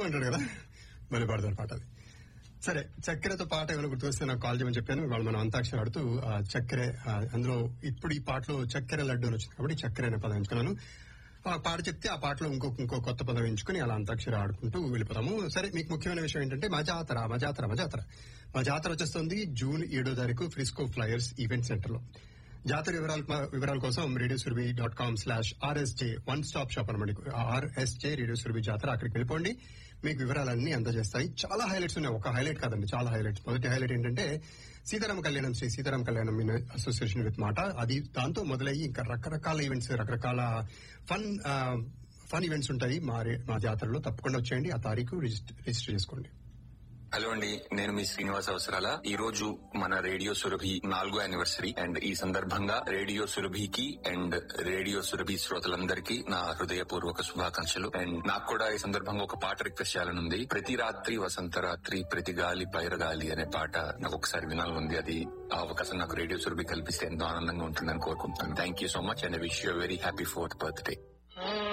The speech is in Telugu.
అంటాడు కదా మరి పాడతాడు పాట అది సరే చక్కెరతో పాట ఏమైనా గుర్తొస్తే నాకు కాల్ చేయమని చెప్పాను వాళ్ళు మనం అంతాక్షరి ఆడుతూ ఆ చక్కెర ఆ, అందులో ఇప్పుడు ఈ పాటలో చక్కెర లడ్డు అని వచ్చింది కాబట్టి చక్కెర అనే పదం ఎంచుకున్నాను ఆ పాట చెప్తే ఆ పాటలో ఇంకో ఇంకో కొత్త పదం ఎంచుకుని అలా అంతాక్షరి ఆడుకుంటూ వెళ్ళిపోతాము సరే మీకు ముఖ్యమైన విషయం ఏంటంటే మా జాతర మా జాతర మా జాతర మా జాతర వచ్చేస్తుంది జూన్ ఏడో తారీఖు ఫ్రిస్కో ఫ్లయర్స్ ఈవెంట్ సెంటర్ లో జాతర వివరాల వివరాల కోసం radio Surabhi dot com slash RSJ one stop shop అనమాట ఆర్ఎస్జే రేడియో సురభి జాతర అక్కడికి వెళ్ళిపోండి మీకు వివరాలన్నీ అందజేస్తాయి చాలా హైలైట్స్ ఉన్నాయి ఒక హైలైట్ కాదండి చాలా హైలైట్స్ మొదటి హైలైట్ ఏంటంటే సీతారామ కళ్యాణం శ్రీ సీతారామ కళ్యాణం అసోసియేషన్ విత్ మాట అది దాంతో మొదలయ్యి ఇంకా రకరకాల ఈవెంట్స్ రకరకాల ఫన్ ఫన్ ఈవెంట్స్ ఉంటాయి మా రే- మా జాతరలో తప్పకుండా వచ్చేయండి ఆ తారీఖు రిజిస్టర్ రిజిస్టర్ చేసుకోండి హలో అండి నేను మీ శ్రీనివాస్ అవసరాల ఈ రోజు మన రేడియో సురభి నాలుగో యానివర్సరీ అండ్ ఈ సందర్భంగా రేడియో సురభికి అండ్ రేడియో సురభి శ్రోతలందరికీ నా హృదయపూర్వక శుభాకాంక్షలు అండ్ నాకు కూడా ఈ సందర్భంగా ఒక పాట రిక్వెస్ట్ చేయాలనుంది ప్రతి రాత్రి వసంత రాత్రి ప్రతి గాలి పైరగాలి అనే పాట నాకు ఒకసారి వినాలనుంది అది ఆ అవకాశం నాకు రేడియో సురభి కల్పిస్తే ఎంతో ఆనందంగా ఉంటుందని కోరుకుంటున్నాను thank you so much and wish you very happy fourth birthday